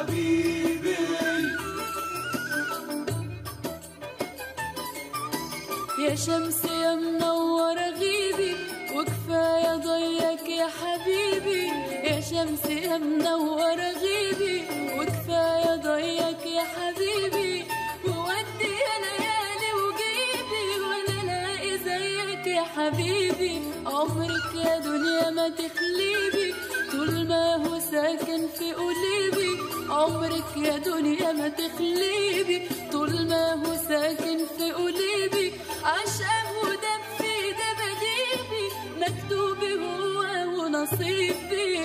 حبيبي يا شمس يا منور غيبي وكفاية ضيك يا حبيبي يا شمس يا منور غيبي وكفاية ضيك يا حبيبي وودي يا ليالي وجيبي وانا الاقي زيك يا حبيبي عمرك يا دنيا ما تخليبي طول ما هو ساكن في قلبي عمرك يا دنيا ما تخليبي طول ما هو ساكن في قلبي عشقه ودم في دباديبي مكتوبي هو ونصيبي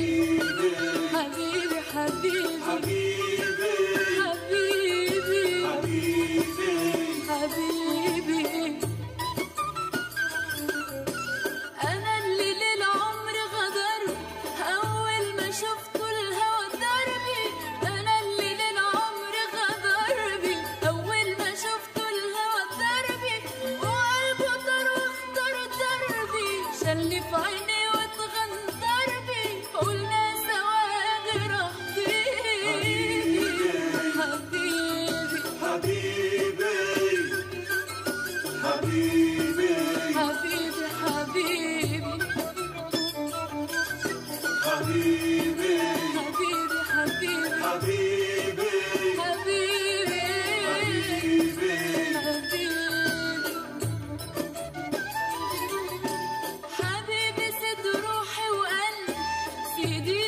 حبيبي حبيبي حبيبي حبيبي حبيبي حبيبي أنا اللي للعمر غدر أول ما شفته الهوى دربي أنا اللي للعمر غدر بي أول ما شفته الهوى دربي وقلبه طار واختار دربي شل في عيني واتغندر بي قلنا سوا جرح حبيبي حبيبي حبيبي حبيبي حبيبي حبيبي حبيبي حبيبي حبيبي حبيبي حبيبي حبيبي حبيبي حبيبي سد روحي وقلبي سيدي